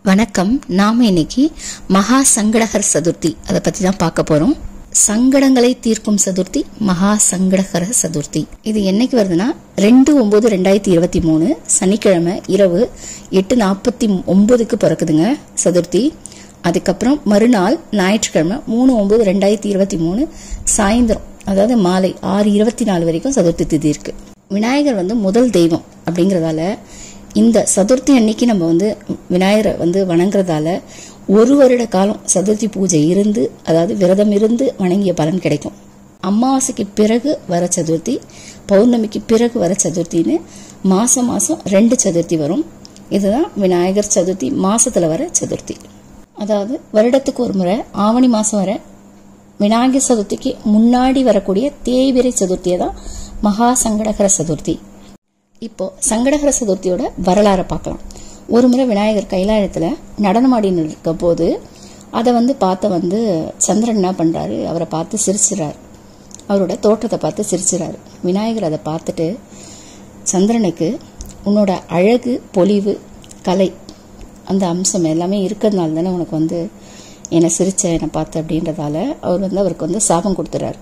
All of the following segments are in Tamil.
வணக்கம் நாம இன்னைக்கு மகா சங்கடகர சதுர்த்தி அதை பத்தி தான் பார்க்க போறோம் சங்கடங்களை தீர்க்கும் சதுர்த்தி மகா சங்கடகர சதுர்த்தி இது என்னைக்கு வருதுன்னா ரெண்டு ஒன்பது ரெண்டாயிரத்தி இருபத்தி மூணு சனிக்கிழமை இரவு எட்டு நாற்பத்தி ஒன்பதுக்கு பிறக்குதுங்க சதுர்த்தி அதுக்கப்புறம் மறுநாள் ஞாயிற்றுக்கிழமை மூணு ஒன்பது ரெண்டாயிரத்தி இருபத்தி மூணு சாயந்தரம் அதாவது மாலை ஆறு இருபத்தி நாலு வரைக்கும் சதுர்த்தி திதி இருக்கு விநாயகர் வந்து முதல் தெய்வம் அப்படிங்கறதால இந்த சதுர்த்தி அன்னைக்கு நம்ம வந்து விநாயகரை வந்து வணங்குறதால ஒரு வருட காலம் சதுர்த்தி பூஜை இருந்து அதாவது விரதம் இருந்து வணங்கிய பலன் கிடைக்கும் அமாவாசைக்கு பிறகு வர சதுர்த்தி பௌர்ணமிக்கு பிறகு வர சதுர்த்தின்னு மாசம் மாசம் ரெண்டு சதுர்த்தி வரும் இதுதான் விநாயகர் சதுர்த்தி மாசத்துல வர சதுர்த்தி அதாவது வருடத்துக்கு ஒரு முறை ஆவணி மாசம் வர விநாயகர் சதுர்த்திக்கு முன்னாடி வரக்கூடிய தேய்பிரை சதுர்த்தியை தான் மகா சங்கடகர சதுர்த்தி இப்போ சங்கடகர சதுர்த்தியோட வரலாறை பார்க்கலாம் ஒரு முறை விநாயகர் கைலாயத்துல நடனமாடின்னு இருக்க போது அதை வந்து பார்த்த வந்து சந்திரன் என்ன பண்றாரு அவரை பார்த்து சிரிச்சுறாரு அவரோட தோற்றத்தை பார்த்து சிரிச்சுறாரு விநாயகர் அதை பார்த்துட்டு சந்திரனுக்கு உன்னோட அழகு பொலிவு கலை அந்த அம்சம் எல்லாமே இருக்கிறதுனால தானே உனக்கு வந்து என்னை சிரிச்ச என்னை பார்த்து அப்படின்றதால அவர் வந்து அவருக்கு வந்து சாபம் கொடுத்துறாரு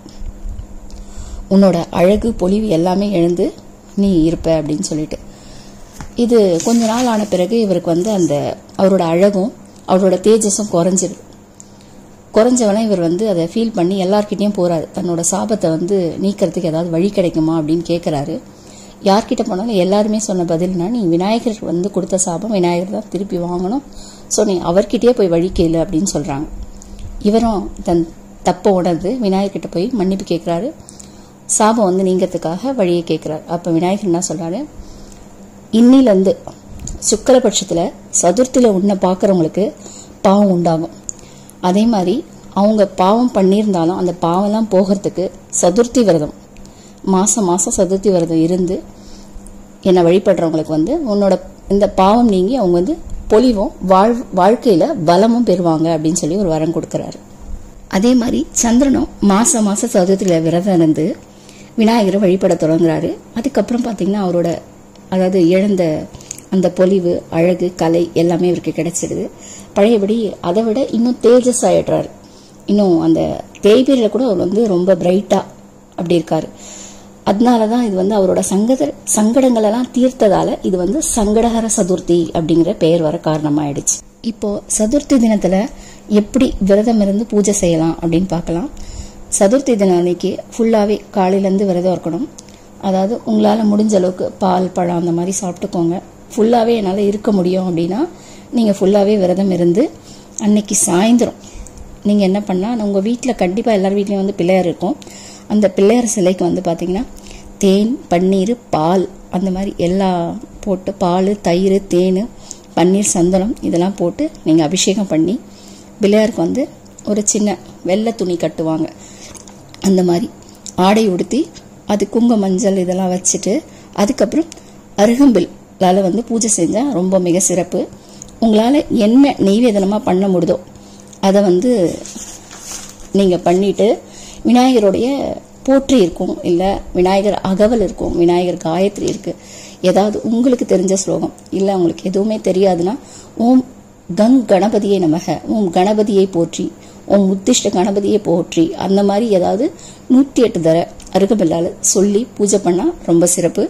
உன்னோட அழகு பொலிவு எல்லாமே எழுந்து நீ இருப்ப அப்படின்னு சொல்லிட்டு இது கொஞ்ச நாள் ஆன பிறகு இவருக்கு வந்து அந்த அவரோட அழகும் அவரோட தேஜஸும் குறைஞ்சிருது குறைஞ்சவன இவர் வந்து அதை ஃபீல் பண்ணி எல்லார்கிட்டயும் போறாரு தன்னோட சாபத்தை வந்து நீக்கிறதுக்கு ஏதாவது வழி கிடைக்குமா அப்படின்னு கேட்குறாரு யார்கிட்ட போனாலும் எல்லாருமே சொன்ன பதில்னா நீ விநாயகர் வந்து கொடுத்த சாபம் விநாயகர் தான் திருப்பி வாங்கணும் ஸோ நீ அவர்கிட்டயே போய் வழி கேளு அப்படின்னு சொல்றாங்க இவரும் தன் தப்பை உணர்ந்து விநாயகர்கிட்ட போய் மன்னிப்பு கேட்குறாரு சாபம் வந்து நீங்கிறதுக்காக வழியை கேட்குறாரு அப்போ விநாயகர் என்ன சொல்றாரு இன்னிலேருந்து சுக்கலபட்சத்தில் சதுர்த்தியில் உன்னை பார்க்குறவங்களுக்கு பாவம் உண்டாகும் அதே மாதிரி அவங்க பாவம் பண்ணியிருந்தாலும் அந்த பாவம்லாம் போகிறதுக்கு சதுர்த்தி விரதம் மாதம் மாதம் சதுர்த்தி விரதம் இருந்து என்னை வழிபடுறவங்களுக்கு வந்து உன்னோட இந்த பாவம் நீங்கி அவங்க வந்து பொலிவும் வாழ் வாழ்க்கையில் பலமும் பெறுவாங்க அப்படின்னு சொல்லி ஒரு வரம் கொடுக்குறாரு அதே மாதிரி சந்திரனும் மாசம் மாசம் சதுர்த்தியில் விரதம் இருந்து விநாயகரை வழிபட தொடங்குறாரு அதுக்கப்புறம் பார்த்தீங்கன்னா அவரோட அதாவது இழந்த அந்த பொலிவு அழகு கலை எல்லாமே இவருக்கு கிடைச்சிடுது பழையபடி அதை விட இன்னும் தேஜஸ் ஆயிடுறாரு இன்னும் அந்த தேய்பிரியில் கூட அவர் வந்து ரொம்ப பிரைட்டா அப்படி இருக்காரு அதனால தான் இது வந்து அவரோட சங்கத சங்கடங்கள் எல்லாம் தீர்த்ததால இது வந்து சங்கடஹர சதுர்த்தி அப்படிங்கிற பெயர் வர காரணமாயிடுச்சு இப்போ சதுர்த்தி தினத்துல எப்படி விரதம் இருந்து பூஜை செய்யலாம் அப்படின்னு பார்க்கலாம் சதுர்த்தி தினம் அன்னைக்கு ஃபுல்லாகவே காலையிலேருந்து விரதம் இருக்கணும் அதாவது உங்களால் முடிஞ்ச அளவுக்கு பால் பழம் அந்த மாதிரி சாப்பிட்டுக்கோங்க ஃபுல்லாகவே என்னால் இருக்க முடியும் அப்படின்னா நீங்கள் ஃபுல்லாகவே விரதம் இருந்து அன்னைக்கு சாயந்தரம் நீங்கள் என்ன பண்ணால் உங்கள் வீட்டில் கண்டிப்பாக எல்லார் வீட்லேயும் வந்து பிள்ளையார் இருக்கும் அந்த பிள்ளையார் சிலைக்கு வந்து பார்த்தீங்கன்னா தேன் பன்னீர் பால் அந்த மாதிரி எல்லாம் போட்டு பால் தயிர் தேன் பன்னீர் சந்தனம் இதெல்லாம் போட்டு நீங்கள் அபிஷேகம் பண்ணி பிள்ளையாருக்கு வந்து ஒரு சின்ன வெள்ளை துணி கட்டுவாங்க அந்த மாதிரி ஆடை உடுத்தி அது குங்க மஞ்சள் இதெல்லாம் வச்சுட்டு அதுக்கப்புறம் அருகம்பில்லால் வந்து பூஜை செஞ்சால் ரொம்ப மிக சிறப்பு உங்களால் என்ன நெய்வேதனமாக பண்ண முடியுதோ அதை வந்து நீங்கள் பண்ணிட்டு விநாயகருடைய போற்றி இருக்கும் இல்லை விநாயகர் அகவல் இருக்கும் விநாயகர் காயத்ரி இருக்கு ஏதாவது உங்களுக்கு தெரிஞ்ச ஸ்லோகம் இல்லை உங்களுக்கு எதுவுமே தெரியாதுன்னா ஓம் கங் கணபதியை நமக ஓம் கணபதியை போற்றி ஓம் உத்திஷ்ட கணபதியை போற்றி அந்த மாதிரி ஏதாவது நூற்றி எட்டு தர அருகபில்லால சொல்லி பூஜை பண்ணால் ரொம்ப சிறப்பு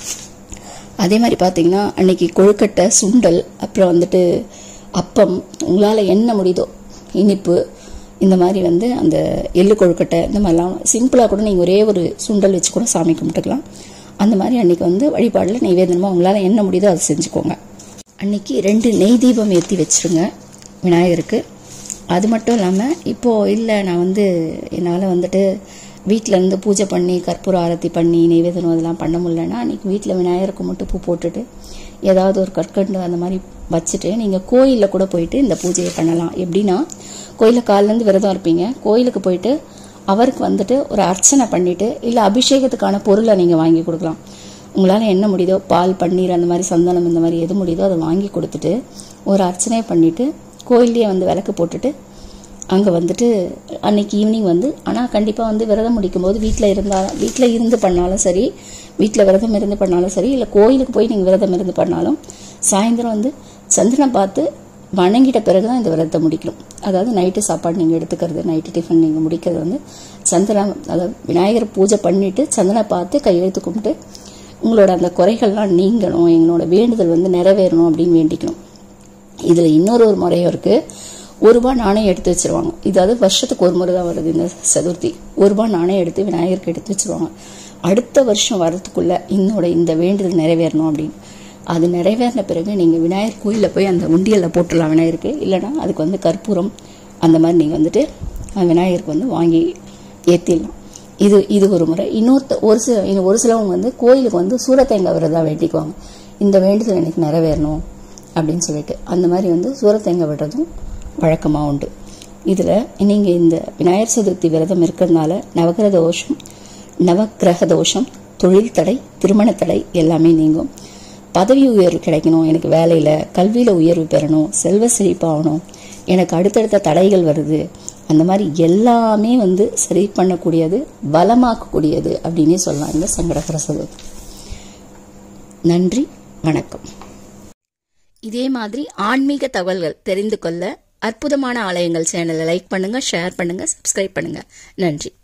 அதே மாதிரி பார்த்தீங்கன்னா அன்னைக்கு கொழுக்கட்டை சுண்டல் அப்புறம் வந்துட்டு அப்பம் உங்களால் என்ன முடியுதோ இனிப்பு இந்த மாதிரி வந்து அந்த எள்ளு கொழுக்கட்டை இந்த மாதிரிலாம் சிம்பிளாக கூட நீங்கள் ஒரே ஒரு சுண்டல் வச்சு கூட சாமி கும்பிட்டுக்கலாம் அந்த மாதிரி அன்னைக்கு வந்து வழிபாடில் நைவேதனமாக உங்களால் என்ன முடியுதோ அதை செஞ்சுக்கோங்க அன்னைக்கு ரெண்டு நெய் தீபம் ஏற்றி வச்சிருங்க விநாயகருக்கு அது மட்டும் இல்லாமல் இப்போது இல்லை நான் வந்து என்னால் வந்துட்டு வீட்டில் இருந்து பூஜை பண்ணி கற்பூர ஆரத்தி பண்ணி நைவேதனம் அதெல்லாம் பண்ண முடியலன்னா அன்றைக்கி வீட்டில் விநாயகருக்கு மட்டும் பூ போட்டுட்டு ஏதாவது ஒரு கற்கண்டு அந்த மாதிரி வச்சுட்டு நீங்கள் கோயிலில் கூட போயிட்டு இந்த பூஜையை பண்ணலாம் எப்படின்னா கோயிலில் காலிலேருந்து விரதம் இருப்பீங்க கோயிலுக்கு போயிட்டு அவருக்கு வந்துட்டு ஒரு அர்ச்சனை பண்ணிட்டு இல்லை அபிஷேகத்துக்கான பொருளை நீங்கள் வாங்கி கொடுக்கலாம் உங்களால் என்ன முடியுதோ பால் பன்னீர் அந்த மாதிரி சந்தனம் இந்த மாதிரி எது முடியுதோ அதை வாங்கி கொடுத்துட்டு ஒரு அர்ச்சனையை பண்ணிட்டு கோயில்லையே வந்து விளக்கு போட்டுட்டு அங்கே வந்துட்டு அன்னைக்கு ஈவினிங் வந்து ஆனால் கண்டிப்பாக வந்து விரதம் முடிக்கும் போது வீட்டில் இருந்தால் வீட்டில் இருந்து பண்ணாலும் சரி வீட்டில் விரதம் இருந்து பண்ணாலும் சரி இல்லை கோயிலுக்கு போய் நீங்கள் விரதம் இருந்து பண்ணாலும் சாயந்தரம் வந்து சந்திரனை பார்த்து வணங்கிட்ட பிறகு தான் இந்த விரதத்தை முடிக்கணும் அதாவது நைட்டு சாப்பாடு நீங்கள் எடுத்துக்கிறது நைட்டு டிஃபன் நீங்கள் முடிக்கிறது வந்து சந்திரன் அதாவது விநாயகர் பூஜை பண்ணிட்டு சந்திரனை பார்த்து கையெழுத்து கும்பிட்டு உங்களோட அந்த குறைகள்லாம் நீங்கணும் எங்களோட வேண்டுதல் வந்து நிறைவேறணும் அப்படின்னு வேண்டிக்கணும் இதில் இன்னொரு ஒரு முறையும் இருக்குது ஒரு ரூபாய் நாணயம் எடுத்து வச்சிருவாங்க இதாவது வருஷத்துக்கு ஒரு முறை தான் வருது இந்த சதுர்த்தி ஒரு ரூபாய் நாணயம் எடுத்து விநாயகருக்கு எடுத்து வச்சிருவாங்க அடுத்த வருஷம் வரதுக்குள்ள இன்னோட இந்த வேண்டுதல் நிறைவேறணும் அப்படின்னு அது நிறைவேறின பிறகு நீங்கள் விநாயகர் கோயிலில் போய் அந்த உண்டியலில் போட்டுடலாம் விநாயகருக்கு இல்லைனா அதுக்கு வந்து கற்பூரம் அந்த மாதிரி நீங்கள் வந்துட்டு அந்த விநாயகருக்கு வந்து வாங்கி ஏற்றிடலாம் இது இது ஒரு முறை இன்னொருத்த ஒரு சில இன்னும் ஒரு சிலவங்க வந்து கோயிலுக்கு வந்து சூரத்தேங்காய் விரதம் வேண்டிக்குவாங்க இந்த வேண்டுதல் எனக்கு நிறைவேறணும் அப்படின்னு சொல்லிட்டு அந்த மாதிரி வந்து சூரத்தேங்காய் விடுறதும் வழக்கமாக உண்டு இதில் நீங்கள் இந்த விநாயகர் சதுர்த்தி விரதம் இருக்கிறதுனால நவகிரக தோஷம் நவக்கிரக தோஷம் தொழில் தடை திருமண தடை எல்லாமே நீங்கும் பதவி உயர்வு கிடைக்கணும் எனக்கு வேலையில் கல்வியில் உயர்வு பெறணும் செல்வ செழிப்பாகணும் எனக்கு அடுத்தடுத்த தடைகள் வருது அந்த மாதிரி எல்லாமே வந்து சரி பண்ணக்கூடியது பலமாக்கக்கூடியது அப்படின்னே சொல்லலாம் இந்த சங்கடகர சதுர்த்தி நன்றி வணக்கம் இதே மாதிரி ஆன்மீக தகவல்கள் தெரிந்து கொள்ள அற்புதமான ஆலயங்கள் சேனலை லைக் பண்ணுங்க ஷேர் பண்ணுங்க சப்ஸ்கிரைப் பண்ணுங்க நன்றி